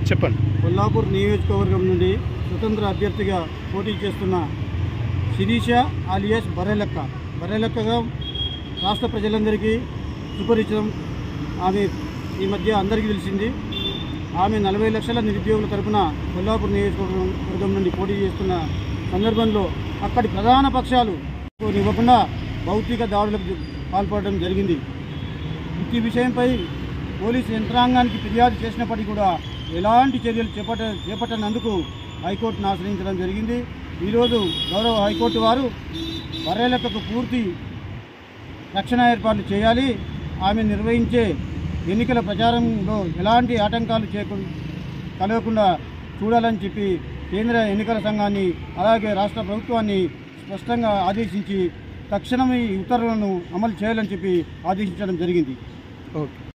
చెప్పండి కొల్లాపూర్ నియోజకవర్గం నుండి స్వతంత్ర అభ్యర్థిగా పోటీ చేస్తున్న శిరీష ఆలియాస్ బర్రెలెక్క బర్రెలెక్కగా రాష్ట్ర ప్రజలందరికీ సుపరిచితం ఆమె ఈ మధ్య అందరికీ తెలిసింది ఆమె నలభై లక్షల నిరుద్యోగుల తరపున కొల్లాపూర్ నియోజకవర్గం వర్గం నుండి పోటీ చేస్తున్న సందర్భంలో అక్కడి ప్రధాన పక్షాలు ఇవ్వకుండా భౌతిక దాడులకు పాల్పడడం జరిగింది ఈ విషయంపై పోలీసు యంత్రాంగానికి ఫిర్యాదు చేసినప్పటికీ కూడా ఎలాంటి చర్యలు చేపట్ట చేపట్టనందుకు హైకోర్టును ఆశ్రయించడం జరిగింది ఈరోజు గౌరవ హైకోర్టు వారు బర్రెలెక్కకు పూర్తి రక్షణ ఏర్పాట్లు చేయాలి ఆమె నిర్వహించే ఎన్నికల ప్రచారంలో ఎలాంటి ఆటంకాలు చేయకు కలగకుండా చూడాలని చెప్పి కేంద్ర ఎన్నికల సంఘాన్ని అలాగే రాష్ట్ర ప్రభుత్వాన్ని స్పష్టంగా ఆదేశించి తక్షణమే ఈ ఉత్తర్వులను అమలు చేయాలని చెప్పి ఆదేశించడం జరిగింది ఓకే